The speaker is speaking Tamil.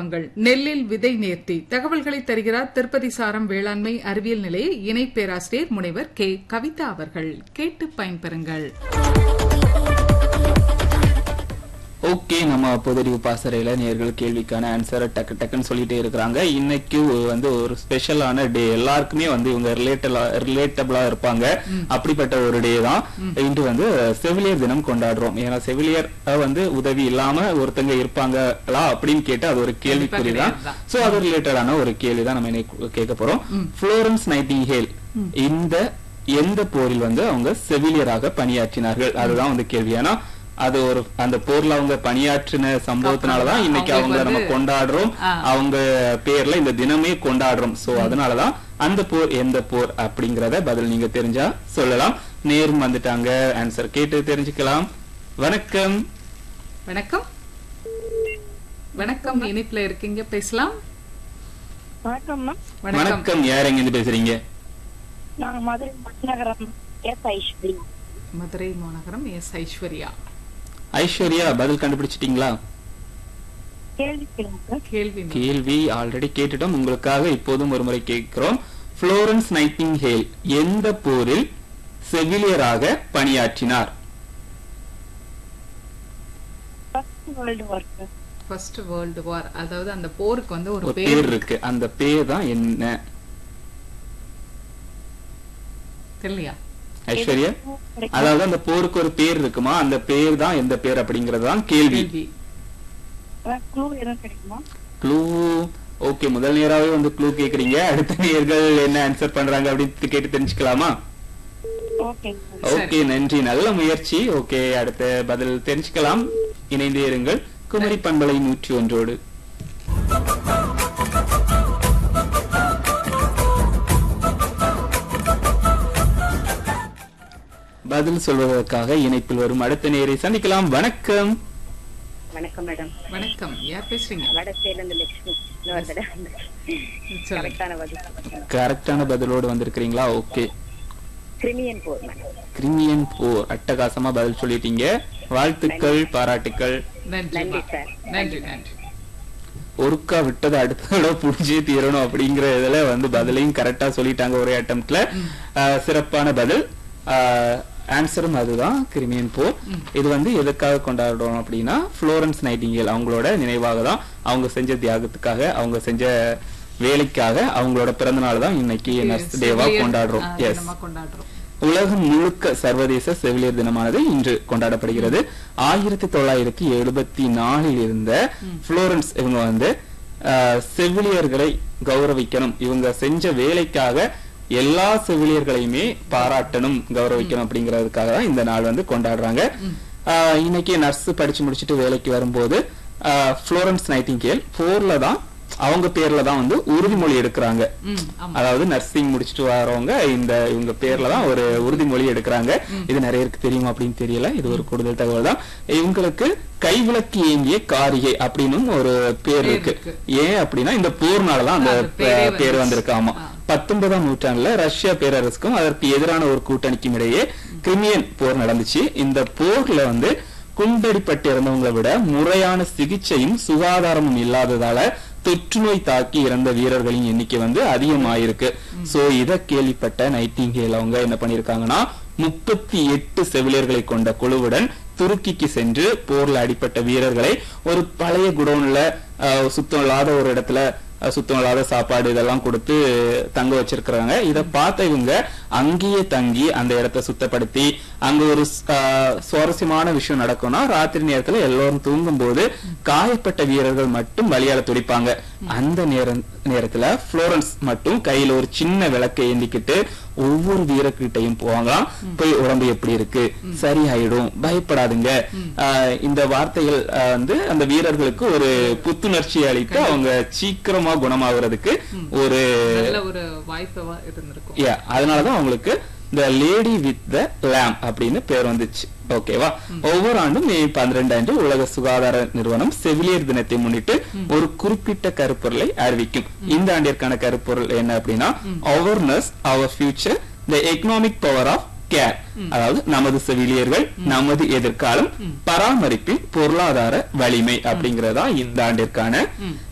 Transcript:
தொழில்நுட்பங்கள் நெல்லில் விதை நேர்த்தி தகவல்களை தருகிறார் திருப்பதி சாரம் வேளாண்மை அறிவியல் நிலைய இணை பேராசிரியர் முனைவர் கே கவிதா அவர்கள் கேட்டு பயன்பெறுங்கள் ஓகே நம்ம பொதறிவு பாசறையில நேர்கள் கேள்விக்கான ஆன்சரை டக்கு டக்குன்னு சொல்லிட்டே இருக்கிறாங்க இன்னைக்கு வந்து ஒரு ஸ்பெஷலான டே எல்லாருக்குமே வந்து இவங்க ரிலேட்டலா ரிலேட்டபிளா இருப்பாங்க அப்படிப்பட்ட ஒரு டே தான் இன்று வந்து செவிலியர் தினம் கொண்டாடுறோம் ஏன்னா செவிலியர் வந்து உதவி இல்லாம ஒருத்தங்க இருப்பாங்களா அப்படின்னு கேட்டு அது ஒரு கேள்விக்குறி தான் கிடையாதுதான். சோ அது ரிலேட்டடான ஒரு கேள்வி தான் நம்ம இன்னைக்கு கேட்க போறோம் புளோரன்ஸ் நைட்டிங்கேல் இந்த எந்த போரில் வந்து அவங்க செவிலியராக பணியாற்றினார்கள் அதுதான் வந்து கேள்வி ஏன்னா அது ஒரு அந்த போர்ல அவங்க பணியாற்றின சம்பவத்தினாலதான் இன்னைக்கு அவங்களுக்கு அவங்க நம்ம வந்து- கொண்டாடுறோம் ஆ. அவங்க பேர்ல இந்த தினமே கொண்டாடுறோம் சோ அதனாலதான் அந்த போர் எந்த போர் அப்படிங்கறத பதில் நீங்க தெரிஞ்சா சொல்லலாம் நேரும் வந்துட்டாங்க ஆன்சர் கேட்டு தெரிஞ்சுக்கலாம் வணக்கம் வணக்கம் வணக்கம் இணைப்புல இருக்கீங்க பேசலாம் வணக்கம் மேம் வணக்கம் வணக்கம் யார் எங்க இருந்து பேசுறீங்க நாங்க மதுரை மணிநகரம் எஸ் ஐஸ்வரி மதுரை மாநகரம் எஸ் ஐஸ்வர்யா ஐஸ்வர்யா பதில் கண்டுபிடிச்சிட்டீங்களா கேள்வி கேளுங்க கேள்வி ம- கேள்வி ஆல்ரெடி கேட்டுட்டோம் உங்களுக்காக இப்போதும் ஒரு முறை கேட்கிறோம் புளோரன்ஸ் நைட்டிங்கேல் எந்த போரில் செவிலியராக பணியாற்றினார் first world war first world war அதாவது அந்த போருக்கு வந்து ஒரு ஒரு பேர் பேர் இருக்கு அந்த பேர் தான் என்ன தெரியலையா ஐஸ்வர்யா அதாவது அந்த போருக்கு ஒரு பேர் இருக்குமா அந்த பேர் தான் எந்த பேர் அப்படிங்கறது தான் கேள்வி கேள்வி க்ளூ எதுவும் கிடைக்குமா க்ளூ ஓகே முதல் நேராவே வந்து க்ளூ கேக்குறீங்க அடுத்த நேர்கள் என்ன ஆன்சர் பண்றாங்க அப்படின்னு கேட்டு தெரிஞ்சுக்கலாமா ஓகே ஓகே நன்றி நல்ல முயற்சி ஓகே அடுத்த பதில் தெரிஞ்சுக்கலாம் இணைந்தே இருங்கள் குமரி பண்பலை நூற்றி ஒன்றோடு பதில் சொல்வதற்காக இணைப்பில் வரும் அடுத்த நேரை சந்திக்கலாம் வணக்கம் வணக்கம் மேடம் வணக்கம் யார் பேசுறீங்க வடசேல இருந்து லட்சுமி இன்னொரு தடவை சொல்லுங்க கரெக்டான பதில் கரெக்டான பதிலோடு வந்திருக்கிறீங்களா ஓகே கிரிமியன் போர் மேடம் கிரிமியன் போர் அட்டகாசமா பதில் சொல்லிட்டீங்க வாழ்த்துக்கள் பாராட்டுக்கள் நன்றி நன்றி சார். நன்றி நன்றி ஒருக்கா விட்டதை அடுத்த தடவை புடிச்சே தீரணும் அப்படிங்கிற இதுல வந்து பதிலையும் கரெக்டா சொல்லிட்டாங்க ஒரே அட்டம்ப்ட்ல சிறப்பான பதில் ஆன்சரும் அதுதான் கிரிமியன் போர் இது வந்து எதுக்காக கொண்டாடுறோம் அப்படின்னா புளோரன்ஸ் நைட்டிங்கேல் அவங்களோட நினைவாக தான் அவங்க செஞ்ச தியாகத்துக்காக அவங்க செஞ்ச வேலைக்காக அவங்களோட பிறந்த நாள் தான் இன்னைக்கு நர்ஸ் டேவா செவிலியர், கொண்டாடுறோம் ஆ, எஸ் தினமா கொண்டாடுறோம் உலகம் முழுக்க சர்வதேச செவிலியர் தினமானது இன்று கொண்டாடப்படுகிறது ஆயிரத்தி தொள்ளாயிரத்தி எழுபத்தி நாலில் இருந்த புளோரன்ஸ் இவங்க வந்து ஆஹ், செவிலியர்களை கௌரவிக்கணும் இவங்க செஞ்ச வேலைக்காக எல்லா செவிலியர்களையுமே பாராட்டணும் கௌரவிக்கணும் அப்படிங்கறதுக்காக தான் இந்த நாள் வந்து கொண்டாடுறாங்க ஆஹ், இன்னைக்கு நர்ஸ் படிச்சு முடிச்சுட்டு வேலைக்கு வரும்போது ஆஹ், புளோரன்ஸ் நைட்டிங்கேல் போர்ல தான் அவங்க பேர்ல தான் வந்து உறுதிமொழி எடுக்கிறாங்க ம், ஆமா அதாவது நர்சிங் முடிச்சுட்டு வரவங்க இந்த இவங்க பேர்ல தான் ஒரு உறுதிமொழி எடுக்கிறாங்க இது நிறைய பேருக்கு தெரியுமா அப்படின்னு தெரியல இது ஒரு கூடுதல் தகவல் தான் இவங்களுக்கு கைவிளக்கு ஏந்திய காரிகை அப்படின்னு ஒரு பேர் பேர் இருக்கு இருக்கு. ஏன் அப்படின்னா இந்த போர்னாலதான் அந்த அந்த பேரே பே- பேர் வந்துச்சு. வந்திருக்கு ஆமா ஆ. பத்தொன்பதாம் நூற்றாண்டுல ரஷ்யா பேரரசுக்கும் அதற்கு எதிரான ஒரு கூட்டணிக்கும் இடையே கிரிமியன் போர் நடந்துச்சு இந்த போர்ல வந்து குண்டடிப்பட்டு இறந்தவங்களை விட முறையான சிகிச்சையும் சுகாதாரமும் இல்லாததால தொற்று நோய் தாக்கி இறந்த வீரர்களின் எண்ணிக்கை வந்து அதிகமாயிருக்கு சோ இத கேள்விப்பட்ட நைட்டிங்கேல் அவங்க என்ன பண்ணிருக்காங்கன்னா முப்பத்தி எட்டு செவிலியர்களை கொண்ட குழுவுடன் துருக்கிக்கு சென்று போர்ல அடிப்பட்ட வீரர்களை ஒரு பழைய குடோன்ல அஹ், சுத்தம் இல்லாத ஒரு இடத்துல அஹ், சுத்தம் இல்லாத சாப்பாடு இதெல்லாம் கொடுத்து தங்க வச்சிருக்கிறாங்க இத பார்த்த இவங்க அங்கேயே தங்கி அந்த இடத்தை சுத்தப்படுத்தி அங்க ஒரு அஹ், சுவாரஸ்யமான விஷயம் நடக்கும்னா ராத்திரி நேரத்துல எல்லோரும் தூங்கும் போது காயப்பட்ட வீரர்கள் மட்டும் வழியால துடிப்பாங்க அந்த நேரம் நேரத்துல புளோரன்ஸ் மட்டும் கையில ஒரு சின்ன விளக்கை ஏந்திக்கிட்டு ஒவ்வொரு வீரர்கிட்டையும் போவாங்களாம் போய் உடம்பு எப்படி இருக்கு சரியாயிடும் பயப்படாதுங்க ஆஹ் இந்த வார்த்தைகள் ஆஹ் வந்து அந்த வீரர்களுக்கு ஒரு புத்துணர்ச்சி அளித்து அவங்க சீக்கிரமா குணமாகுறதுக்கு ஒரு நல்ல ஒரு வாய்ப்பா இருந்திருக்கும் Yeah, அதனாலதான் அவங்களுக்கு the lady with the lamp அப்படின்னு பேர் வந்துச்சு ஓகேவா ஒவ்வொரு ஆண்டும் மே பன்னிரண்டு அன்று உலக சுகாதார நிறுவனம் செவிலியர் தினத்தை முன்னிட்டு ஒரு குறிப்பிட்ட கருப்பொருளை அறிவிக்கும் இந்த ஆண்டிற்கான கருப்பொருள் என்ன அப்படின்னா awareness our future the economic power of care அதாவது நமது செவிலியர்கள் நமது எதிர்காலம் பராமரிப்பின் பொருளாதார வலிமை அப்படிங்கறதா இந்த ஆண்டிற்கான